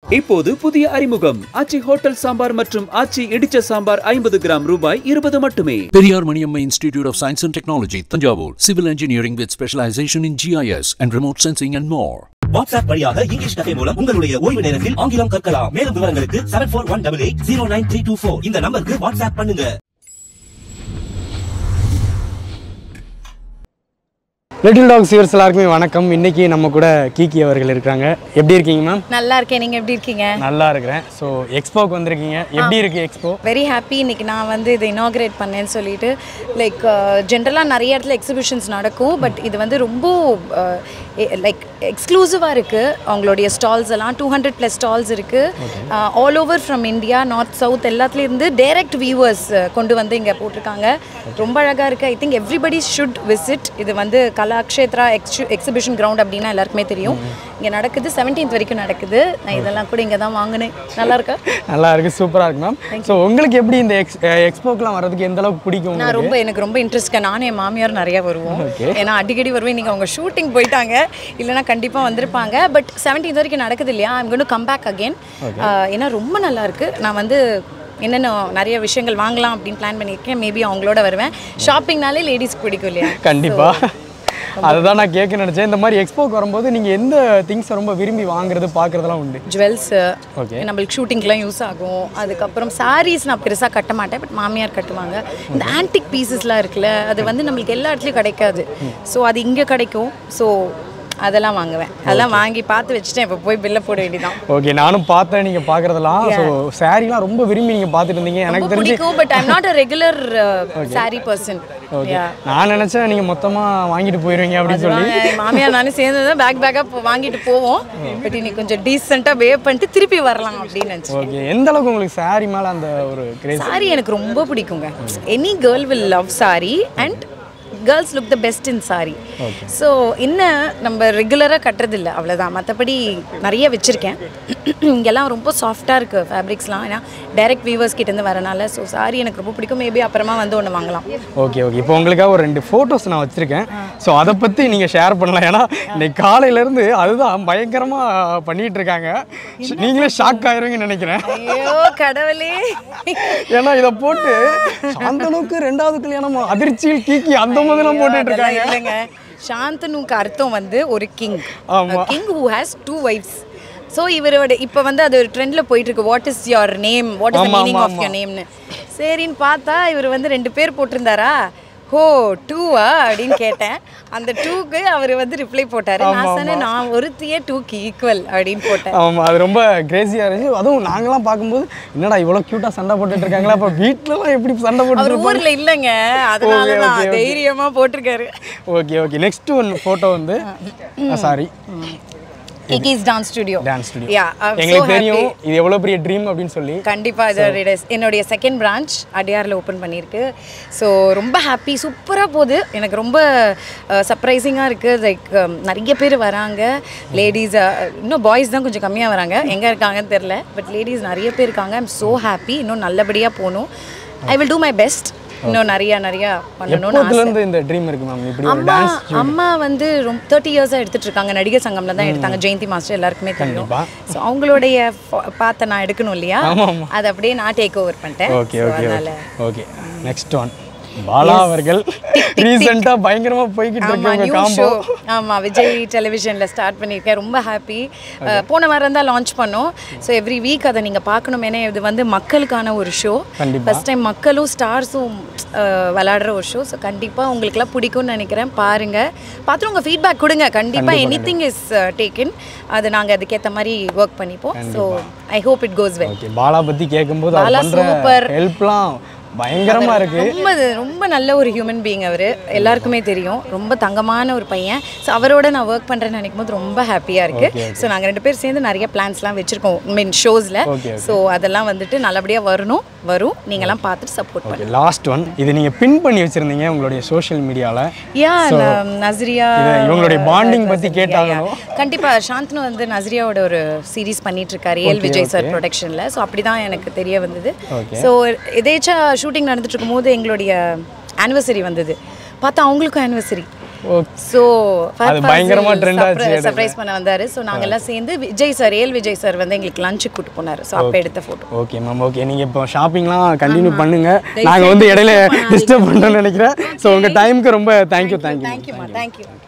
இப்போது புதிய அறிமுகம் ஆச்சி ஹோட்டல் சாம்பார் மற்றும் ஆச்சி இடிச்ச சாம்பார் ஐம்பது கிராம் ரூபாய் இருபது மட்டுமே Periyar Maniamma Institute of Science and Technology, Tanjavur. Civil engineering with specialization in GIS and remote sensing and more. WhatsApp வழியாக இங்கிலீஷ் கதை மூலம் உங்களுடைய ஓய்வு நேரத்தில் ஆங்கிலம் கற்கலாம் மேலும் விவரங்களுக்கு seven four one double eight zero nine three two four இந்த நம்பருக்கு வாட்ஸ்அப் பண்ணுங்க லிட்டில் டாக்ஸ் வியூவர்ஸ் எல்லாருக்குமே வணக்கம் இன்னைக்கு நம்ம கூட கீகி அவர்கள் இருக்காங்க எப்படி இருக்கீங்க மேம் நல்லா இருக்கேன் நீங்க எப்படி இருக்கீங்க நல்லா இருக்கிறேன் ஸோ எக்ஸ்போக்கு வந்திருக்கீங்க எப்படி இருக்கு எக்ஸ்போ வெரி ஹாப்பி இன்னைக்கு நான் வந்து இதை இனாகிரேட் பண்ணேன்னு சொல்லிட்டு லைக் ஜென்ரலாக நிறைய இடத்துல எக்ஸிபிஷன்ஸ் நடக்கும் பட் இது வந்து ரொம்ப லைக் எக்ஸ்க்ளூசிவாக இருக்குது அவங்களுடைய ஸ்டால்ஸ் எல்லாம் டூ ஹண்ட்ரட் ப்ளஸ் ஸ்டால்ஸ் இருக்குது all over from India north south எல்லாத்துலேருந்து டைரக்ட் வியூவர்ஸ் கொண்டு வந்து இங்கே போட்டிருக்காங்க ரொம்ப அழகாக இருக்குது I think everybody should visit இது வந்து கலாக்ஷேத்ரா எக்ஸ் எக்ஸிபிஷன் கிரவுண்ட் அப்படின்னா எல்லாருக்குமே தெரியும் இங்கே நடக்குது செவன்டீன்த் வரைக்கும் நடக்குது நான் இதெல்லாம் கூட இங்கே தான் வாங்கினேன் நல்லா இருக்கா நல்லா இருக்கு சூப்பராக இருக்கு மேம் ஸோ உங்களுக்கு எப்படி இந்த எக்ஸ் எக்ஸ்போக்கெலாம் வர்றதுக்கு எந்த அளவுக்கு பிடிக்கும் நான் உங்களுக்கு? ரொம்ப எனக்கு ரொம்ப இன்ட்ரெஸ்ட் நானும் என் மாமியார் நிறைய வருவோம் ஏன்னா அடிக்கடி வருவேன் இன்னைக்கு அவங்க ஷூட்டிங் போயிட்டாங்க இல்லைன்னா கண்டிப்பாக வந்திருப்பாங்க பட் செவன்டீன் வரைக்கும் நடக்குது இல்லையா I'm gonna come back again ஏன்னா ரொம்ப நல்லா இருக்கு நான் வந்து என்னென்ன நிறைய விஷயங்கள் வாங்கலாம் அப்படின்னு பிளான் பண்ணியிருக்கேன் மேபி அவங்களோட வருவேன் ஷாப்பிங்னாலே லேடிஸ்க்கு பிடிக்கும் இல்லையா கண்டிப்பா அதுதான் நான் கேட்க நினச்சேன் இந்த மாதிரி எக்ஸ்போக்கு வரும்போது நீங்கள் எந்த திங்ஸை ரொம்ப விரும்பி வாங்குறது பார்க்குறதெல்லாம் உண்டு ஜுவல்ஸு Okay. நம்மளுக்கு ஷூட்டிங்க்கெலாம் யூஸ் ஆகும் அதுக்கப்புறம் சாரீஸ் நான் பெருசாக கட்ட மாட்டேன் பட் மாமியார் கட்டுவாங்க இந்த ஆன்டிக் பீசஸ்லாம் இருக்குல்ல அது வந்து நம்மளுக்கு எல்லா இடத்துலையும் கிடைக்காது ஸோ அது இங்கே கிடைக்கும் ஸோ அதெல்லாம் வாங்குவேன் அதெல்லாம் வாங்கி பார்த்து வச்சுட்டேன் இப்போ போய் பில்ல போட வேண்டியதான் ஓகே நானும் பார்த்தேன் நீங்கள் பார்க்குறதெல்லாம் ஸோ சாரீலாம் ரொம்ப விரும்பி நீங்கள் பார்த்துட்டு இருந்தீங்க எனக்கு ரொம்ப தெரிஞ்சு பிடிக்கும் but I'm not a regular sari person okay நான் நினச்சேன் நீங்கள் மொத்தமாக வாங்கிட்டு போயிடுவீங்க அப்படின்னு சொல்லி மாமியார் நானும் சேர்ந்து தான் பேக் பேக்காக வாங்கிட்டு போவோம் பட் இன்னைக்கு கொஞ்சம் டீசெண்டாக வே பண்ணிட்டு திருப்பி வரலாம் அப்படின்னு நினச்சேன் ஓகே எந்த அளவுக்கு உங்களுக்கு சாரி மேலே அந்த ஒரு கிரேஸ் சாரி எனக்கு ரொம்ப பிடிக்குங்க any girl will love sari and girls look the best in sari so என்ன நம்ம ரெகுலராக கட்டுறதில்ல அவ்வளோதான் மற்றபடி நிறைய வச்சுருக்கேன் இங்கெல்லாம் ரொம்ப சாஃப்டாக இருக்குது ஃபேப்ரிக்ஸ்லாம் ஏன்னா டைரக்ட் வியூவர்ஸ் கிட்டேருந்து வரனால ஸோ சாரி எனக்கு ரொம்ப பிடிக்கும் மேபி அப்புறமா வந்து ஒன்று வாங்கலாம் ஓகே ஓகே இப்போ உங்களுக்காக ஒரு ரெண்டு ஃபோட்டோஸ் நான் வச்சுருக்கேன் ஸோ அதை பற்றி நீங்கள் ஷேர் பண்ணலாம் ஏன்னா இன்னைக்கு காலையிலேருந்து அதுதான் பயங்கரமாக பண்ணிகிட்டு இருக்காங்க நீங்களே ஷாக் ஆயிருவீங்கன்னு நினைக்கிறேன் ஐயோ கடவுளே ஏன்னா இதை போட்டு சாந்தனுக்கு ரெண்டாவது கல்யாணம் அதிர்ச்சியில் கீக்கி அந்த மாதிரிலாம் போட்டுட்டு அதெல்லாம் இருக்காங்க இல்லைங்க சாந்தனுக்கு அர்த்தம் வந்து ஒரு கிங் ஆமா. King who has two wives so இவரோட இப்போ வந்து அது ஒரு ட்ரெண்டில் போயிட்டு இருக்கு what is your name what is ஆமா, மீனிங் ஆமா, ஆஃப் யுவர் நேம்னு சரின்னு பார்த்தா இவர் வந்து ரெண்டு பேர் போட்டிருந்தாரா ஹோ டூவா அப்படின்னு கேட்டேன் அந்த டூக்கு அவர் வந்து ரிப்ளை போட்டாரு நான் சொன்னேன் நான் ஒருத்தியே டூக்கு ஈக்குவல் அப்படின்னு போட்டேன் ஆமாம் அது ரொம்ப கிரேசியாக இருந்துச்சு அதுவும் நாங்களாம் பார்க்கும்போது என்னடா இவ்வளோ க்யூட்டாக சண்டை போட்டுட்டு இருக்காங்களா அப்போ வீட்டிலலாம் எப்படி சண்டை போட்டுட்டு அவர் இருப்பாங்க ஊர்ல இல்லைங்க அதனால Okay, okay, தான் okay. தைரியமா போட்டிருக்காரு okay okay next one photo வந்து சாரி இகிஸ் dance studio dance studio yeah எங்களுக்கு தெரியும் இது எவ்வளோ பெரிய ட்ரீம் அப்படின்னு சொல்லி கண்டிப்பாக இது என்னுடைய செகண்ட் பிரான்ச் அடியாரில் ஓப்பன் பண்ணியிருக்கு ஸோ ரொம்ப ஹாப்பி சூப்பராக போகுது எனக்கு ரொம்ப சர்ப்ரைசிங்காக இருக்குது லைக் நிறைய பேர் வராங்க லேடிஸ் இன்னும் பாய்ஸ் தான் கொஞ்சம் கம்மியாக வராங்க எங்கே இருக்காங்கன்னு தெரில பட் லேடிஸ் நிறைய பேர் இருக்காங்க ஐம் ஸோ ஹாப்பி இன்னும் நல்லபடியாக போகணும் I will do my best இன்னும் நிறைய நிறைய பண்ணணும்னு ஆசை எப்போதுலேருந்து இந்த ட்ரீம் இருக்கு மேம் இப்படி ஒரு அம்மா டான்ஸ் அம்மா வந்து ரொம்ப தேர்ட்டி இயர்ஸாக எடுத்துட்டு இருக்காங்க நடிகர் சங்கம்ல தான் எடுத்தாங்க ஜெயந்தி மாஸ்டர் எல்லாருக்குமே தெரியும் கண்டிப்பா. ஸோ அவங்களுடைய ஃப- பார்த்த நான் எடுக்கணும் இல்லையா அதை அப்படியே நான் டேக் ஓவர் பண்ணிட்டேன் ஓகே So, ஓகே அதனால ஓகே நெக்ஸ்ட் ஒன் பாலா அவர்கள் ரீசெண்டாக பயங்கரமா போய்கிட்டு ஆமா இருக்கு உங்க நியூ காம்போ ஷோ ஆமா விஜய் டெலிவிஷன்ல ஸ்டார்ட் பண்ணியிருக்கேன் ரொம்ப ஹாப்பி போன வாரம் தான் லான்ச் பண்ணோம் ஸோ எவ்ரி வீக் அதை நீங்க பார்க்கணும் ஏன்னா இது வந்து மக்களுக்கான ஒரு ஷோ கண்டிப்பா. ஃபர்ஸ்ட் டைம் மக்களும் ஸ்டார்ஸும் விளையாடுற ஒரு ஷோ ஸோ கண்டிப்பா உங்களுக்குலாம் பிடிக்கும்னு நினைக்கிறேன் பாருங்க பார்த்துட்டு உங்க ஃபீட்பேக் கொடுங்க கண்டிப்பா எனி திங் இஸ் டேக்கன் அது நாங்க அதுக்கேற்ற மாதிரி ஒர்க் பண்ணிப்போம் so I hope it goes well okay Bala பத்தி கேட்கும்போது அவர் பாலா பண்ற super. ஹெல்ப்லாம் பயங்கரமா இருக்கு ரொம்ப ரொம்ப நல்ல ஒரு ஹியூமன் பீயிங் அவர் எல்லாருக்குமே தெரியும் ரொம்ப தங்கமான ஒரு பையன் ஸோ அவரோட நான் ஒர்க் பண்ணுறேன்னு நினைக்கும் போது ரொம்ப ஹாப்பியாக இருக்கு ஸோ நாங்கள் ரெண்டு பேர் சேர்ந்து நிறைய பிளான்ஸ்லாம் வச்சுருக்கோம் மீன் ஷோஸில் Okay, ஸோ அதெல்லாம் வந்துட்டு நல்லபடியாக வரணும் வரும் நீங்களாம் பார்த்துட்டு சப்போர்ட் ஓகே பண்ணுங்க லாஸ்ட் ஒன் இது நீங்க பின் பண்ணி வச்சிருந்தீங்க உங்களுடைய சோஷியல் மீடியால யா நஸ்ரியா இது இவங்களுடைய bonding பத்தி கேட்டாகணும். கண்டிப்பா சாந்தனு வந்து நஸ்ரியாவோட ஒரு சீரிஸ் பண்ணிட்டு இருக்காரு ஏல் விஜய் சார் ப்ரொடக்ஷன்ல ஸோ அப்படிதான் எனக்கு தெரிய வந்தது Okay. ஸோ எதேச்சா ஷூட்டிங் நடந்துட்டு இருக்கும்போது எங்களுடைய ஆனிவர்சரி வந்தது பார்த்தா அவங்களுக்கும் ஆனிவர்சரி ஸோ அது பயங்கரமா trend ஆச்சு இடையில. சர்ப்ரைஸ் பண்ண வந்தாரு ஸோ நாங்க எல்லாம் சேர்ந்து விஜய் சார் ஏல் விஜய் சார் வந்து எங்களுக்கு லஞ்சுக்கு கூட்டு போனாரு ஸோ அப்போ எடுத்த ஃபோட்டோ ஓகே மேம் ஓகே நீங்கள் இப்போ ஷாப்பிங்லாம் கண்டினியூ பண்ணுங்க நாங்கள் வந்து இடையில டிஸ்டர்ப் பண்ணுறோன்னு நினைக்கிறேன் ஸோ உங்கள் டைமுக்கு ரொம்ப தேங்க்யூ தேங்க்யூ தேங்க்யூமா தேங்க்யூ